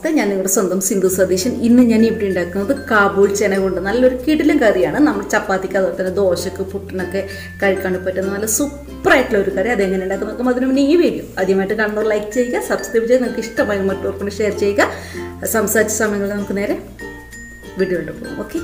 നമസ്തേ ഞാൻ നിങ്ങളുടെ സ്വന്തം സിന്ധു സതീശൻ ഇന്ന് ഞാൻ ഇവിടെ ഉണ്ടാക്കുന്നത് കാബൂൾ ചെന കൊണ്ട് നല്ലൊരു കിടിലും കറിയാണ് നമ്മൾ ചപ്പാത്തിക്ക് അതുപോലെ തന്നെ ദോശക്ക് പുട്ടിനൊക്കെ കഴിക്കാൻ പറ്റുന്ന നല്ല സൂപ്പറായിട്ടുള്ള ഒരു കറി അതെങ്ങനെ ഉണ്ടാക്കും നോക്കും അതിന് മുന്നേ ഈ വീഡിയോ ആദ്യമായിട്ട് കാണുന്നവർ ലൈക്ക് ചെയ്യുക സബ്സ്ക്രൈബ് ചെയ്ത് നിങ്ങൾക്ക് ഇഷ്ടമായ മറ്റവർക്കും ഷെയർ ചെയ്യുക സംസാരിച്ച സമയങ്ങളിൽ നമുക്ക് നേരെ വീഡിയോയിലോട്ട് പോകും ഓക്കെ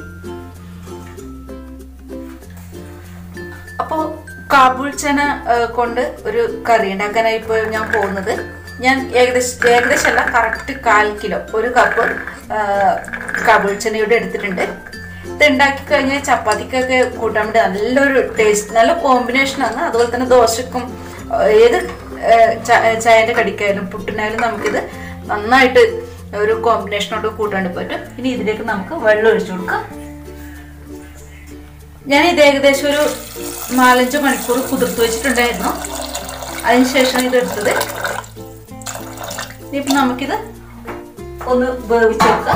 അപ്പോൾ കാബൂൾ ചന ആ, കൊണ്ട് ഒരു കറി ഉണ്ടാക്കാനായി ഇപ്പോൾ ഞാൻ പോകുന്നത് ഞാൻ ഏകദേശം ഏകദേശം അല്ല കറക്റ്റ് കാൽ കിലോ ഒരു കപ്പ് ആ, കാബൂൾ ചനയുടെ എടുത്തിട്ടുണ്ട് ഇത് ഉണ്ടാക്കി കഴിഞ്ഞാൽ ചപ്പാത്തിക്കൊക്കെ കൂട്ടാൻ വേണ്ടി നല്ലൊരു ടേസ്റ്റ് നല്ല കോമ്പിനേഷനാണ് അതുപോലെ തന്നെ ദോശക്കും ആ, ഏത് ആ, ച- ചായൻ്റെ കടിക്കായാലും പുട്ടിനായാലും നമുക്കിത് നന്നായിട്ട് ഒരു കോമ്പിനേഷനോട് കൂട്ടാൻ വേണ്ടി പറ്റും ഇനി ഇതിലേക്ക് നമുക്ക് വെള്ളം ഒഴിച്ചു കൊടുക്കാം ഞാൻ ഇത് ഏകദേശം ഒരു നാലഞ്ച് മണിക്കൂർ കുതിർത്ത് വെച്ചിട്ടുണ്ടായിരുന്നു അതിനുശേഷം ഇത് എടുത്തത് ഇനിയിപ്പം നമുക്കിത് ഒന്ന് വേവിച്ചെടുക്കാം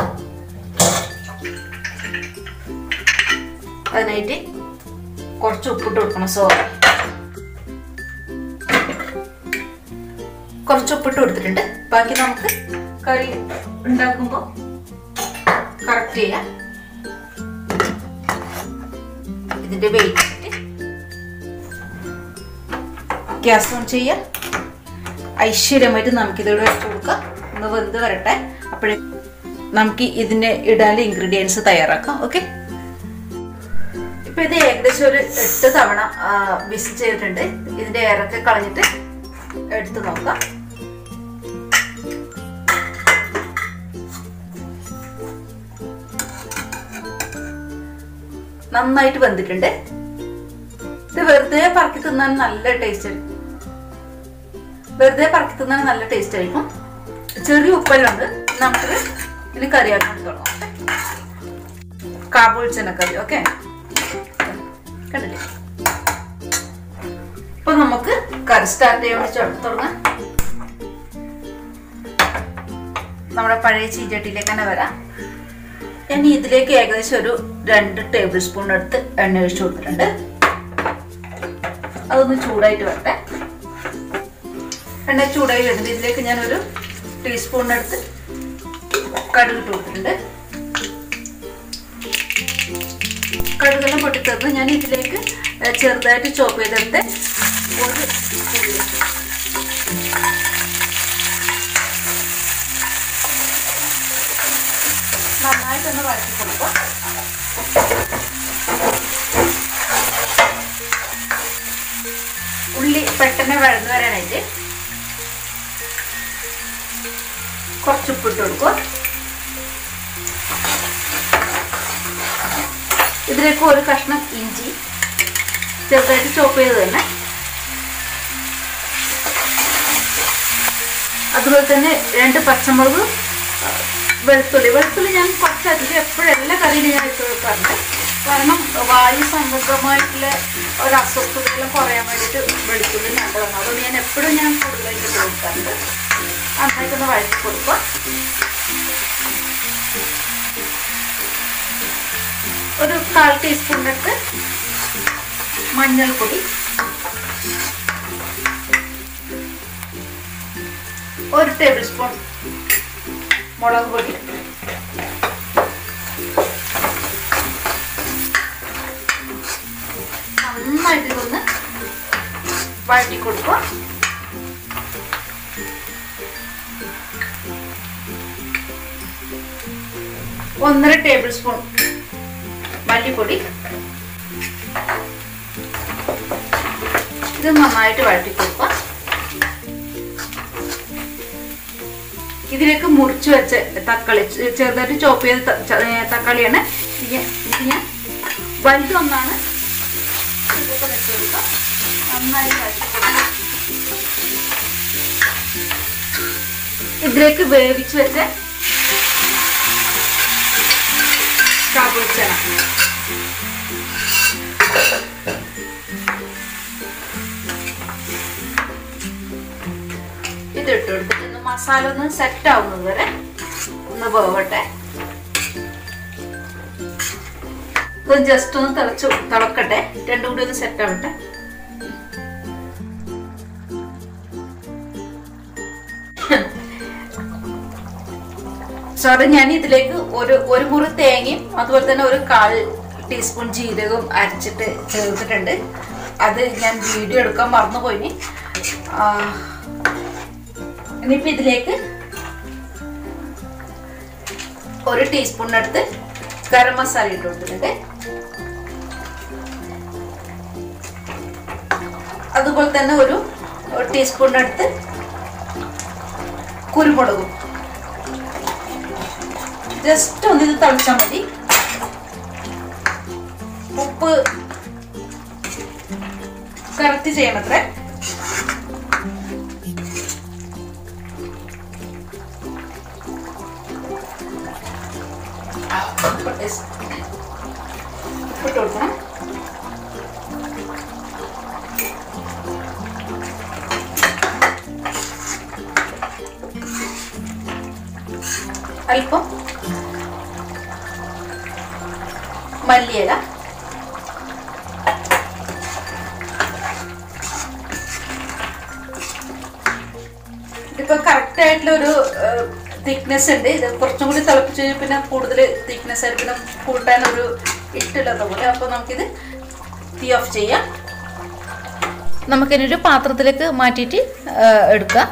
അതിനായിട്ട് കുറച്ച് ഉപ്പിട്ട് കൊടുക്കണം സോറി കുറച്ച് ഉപ്പിട്ട് കൊടുത്തിട്ടുണ്ട് ബാക്കി നമുക്ക് കറി ഉണ്ടാക്കുമ്പോൾ കറക്റ്റ് ചെയ്യാം ഇതിന്റെ വെയിറ്റ് ഗ്യാസ് ഓൺ ചെയ്യാം ഐശ്വര്യമായിട്ട് നമുക്കിതിവിടെ വെച്ച് കൊടുക്കാം ഒന്ന് വെന്ത് വരട്ടെ അപ്പോഴേ നമുക്ക് ഇതിന്റെ ഇടാനുള്ള ഇൻഗ്രീഡിയൻസ് തയ്യാറാക്കാം ഓക്കെ ഇപ്പൊ ഇത് ഏകദേശം ഒരു എട്ട് തവണ വിസിറ്റ് ചെയ്തിട്ടുണ്ട് ഇതിന്റെ എയറൊക്കെ കളഞ്ഞിട്ട് എടുത്ത് നോക്കാം നന്നായിട്ട് വെന്തിട്ടുണ്ട് ഇത് വെറുതെ പറക്കി തിന്നാൻ നല്ല ടേസ്റ്റ് ആയിരിക്കും വെറുതെ പറക്കി തിന്നാൻ നല്ല ടേസ്റ്റ് ആയിരിക്കും ചെറിയ ഉപ്പെല്ലാം ഉണ്ട് നമുക്ക് ഇനി കറിയാക്കാൻ തുടങ്ങാം കാബൂൾ ചെനക്കറി ഓക്കെ കണ്ടില്ലേ ഇപ്പൊ നമുക്ക് കറി സ്റ്റാർട്ട് ചെയ്യാൻ വേണ്ടി തുടങ്ങാം നമ്മുടെ പഴയ ചീഞ്ചട്ടിയിലേക്ക് തന്നെ വരാം ഞാൻ ഇതിലേക്ക് ഏകദേശം ഒരു രണ്ട് ടേബിൾ സ്പൂൺ എടുത്ത് എണ്ണ ഒഴിച്ചു കൊടുത്തിട്ടുണ്ട് അതൊന്ന് ചൂടായിട്ട് വരട്ടെ എണ്ണ ചൂടായി വരുന്നുണ്ട് ഇതിലേക്ക് ഞാനൊരു ടീസ്പൂണിനടുത്ത് കടുക് ഇട്ട് കൊടുത്തിട്ടുണ്ട് കടുകെല്ലാം പൊട്ടിത്തന്ന് ഞാൻ ഇതിലേക്ക് ചെറുതായിട്ട് ചോപ്പ് ചെയ്തെടുത്ത് ഒരു ഉള്ളി ഇട്ടു. നന്നായിട്ടൊന്ന് വഴറ്റി കൊടുക്കുക ഉള്ളി പെട്ടെന്ന് വഴന്നു വരാനായിട്ട് കുറച്ച് ഉപ്പിട്ട് കൊടുക്കുക ഇതിലേക്ക് ഒരു കഷ്ണം ഇഞ്ചി ചെറുതായിട്ട് ചോപ്പ് ചെയ്ത് തന്നെ അതുപോലെ തന്നെ രണ്ട് പച്ചമുളക് വെളുത്തുള്ളി വെളുത്തുള്ളി ഞാൻ കുറച്ചധികം എപ്പോഴും എല്ലാ കറിയിലും ഞാൻ ഇട്ട് കൊടുക്കാറുണ്ട് കാരണം വായു സംബന്ധമായിട്ടുള്ള ഒരു അസ്വസ്ഥതയെല്ലാം കുറയാൻ വേണ്ടിയിട്ട് വെളുത്തുള്ളി നല്ലതാണ് അതുകൊണ്ട് ഞാൻ എപ്പോഴും ഞാൻ കൂടുതലായിട്ട് ഇട്ട് കൊടുക്കാറുണ്ട് നന്നായിട്ടൊന്ന് വഴറ്റി കൊടുക്കുക ഒരു കാൽ ടീസ്പൂണിനടുത്ത് മഞ്ഞൾപ്പൊടി ഒരു ടേബിൾ സ്പൂൺ മുളക് പൊടി നന്നായിട്ട് ഇതൊന്ന് വഴറ്റി കൊടുക്കുക ഒന്നര ടേബിൾ സ്പൂൺ മല്ലിപ്പൊടി ഇത് നന്നായിട്ട് വഴറ്റി കൊടുക്കുക ഇതിലേക്ക് മുറിച്ച് വെച്ച തക്കാളി ചെ- ചെറുതായിട്ട് ചോപ്പ് ചെയ്ത ത- ച- ഏ, തക്കാളിയാണ് ഇത് ഞാൻ- ഇത് ഞാൻ വലുതൊന്നാണ് ഇതൊക്കെ വെച്ച് കൊടുക്കുക നന്നായി വഴറ്റി കൊടുക്കുക ഇതിലേക്ക് വേവിച്ച് വെച്ച കാബൂൾ ചന ഇത് ഇട്ട് കൊടുത്തിട്ട് ഒന്ന് മസാല ഒന്ന് സെറ്റ് ആവുന്നത് വരെ ഒന്ന് വേവട്ടെ ഇത് ജസ്റ്റ് ഒന്ന് തിളച്ച് തിളക്കട്ടെ രണ്ടും കൂടി ഒന്ന് സെറ്റ് ആവട്ടെ സോറി ഞാൻ ഇതിലേക്ക് ഒരു ഒരു മുറി തേങ്ങയും അതുപോലെ തന്നെ ഒരു കാൽ ടീസ്പൂൺ ജീരകവും അരച്ചിട്ട് ചേർത്തിട്ടുണ്ട് അത് ഞാൻ വീഡിയോ എടുക്കാൻ മറന്നുപോയിനി ആ, ഇനിയിപ്പോൾ ഇതിലേക്ക് ഒരു ടീസ്പൂണിനടുത്ത് ഗരം മസാല ഇട്ട് കൊടുത്തിട്ടുണ്ട് അതുപോലെ തന്നെ ഒരു ടീസ്പൂണിനടുത്ത് കുരുമുളകും ജസ്റ്റ് ഒന്ന് ഇത് തളിച്ചാൽ മതി ഉപ്പ് കറക്റ്റ് ചെയ്യണത്രേ ഉപ്പിട്ട് കൊടുക്കണം അല്പം മല്ലിയില ഇതിപ്പോ കറക്റ്റ് ആയിട്ടുള്ള ഒരു തിക്നെസ് ഉണ്ട് ഇത് കുറച്ചും കൂടി തിളപ്പിച്ച് കഴിഞ്ഞാൽ പിന്നെ കൂടുതൽ തിക്നെസ് ആയിട്ട് പിന്നെ കൂട്ടാൻ ഒരു ഇട്ടില്ലാത്ത പോലെ അപ്പോൾ നമുക്കിത് തീ ഓഫ് ചെയ്യാം നമുക്കിനൊരു പാത്രത്തിലേക്ക് മാറ്റിയിട്ട് എടുക്കാം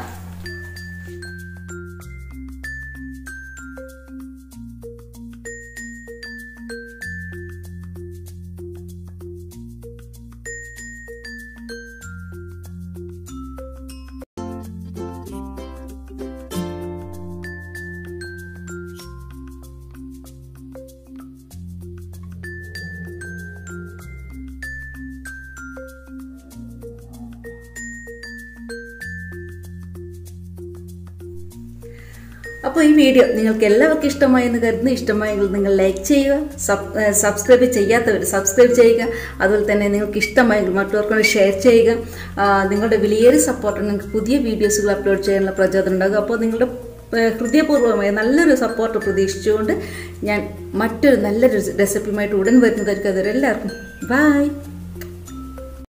അപ്പോൾ ഈ വീഡിയോ നിങ്ങൾക്ക് എല്ലാവർക്കും ഇഷ്ടമായി എന്ന് കരുതുന്നു ഇഷ്ടമായെങ്കിൽ നിങ്ങൾ ലൈക്ക് ചെയ്യുക സബ് ഏഹ് സബ്സ്ക്രൈബ് ചെയ്യാത്തവർ സബ്സ്ക്രൈബ് ചെയ്യുക അതുപോലെ തന്നെ നിങ്ങൾക്ക് ഇഷ്ടമായെങ്കിൽ മറ്റുള്ളവർക്കൂടെ ഷെയർ ചെയ്യുക ആ, നിങ്ങളുടെ വിലയേറിയ സപ്പോർട്ട് നിങ്ങൾക്ക് പുതിയ വീഡിയോസുകൾ അപ്ലോഡ് ചെയ്യാനുള്ള പ്രചോദനം ഉണ്ടാകും അപ്പോൾ നിങ്ങളുടെ ഏഹ് ഹൃദയപൂർവ്വമായ നല്ലൊരു സപ്പോർട്ട് പ്രതീക്ഷിച്ചുകൊണ്ട് ഞാൻ മറ്റൊരു നല്ലൊരു റെസിപ്പിയുമായിട്ട് ഉടൻ വരുന്നതായിരിക്കും അതുവരെ എല്ലാവർക്കും ബായ്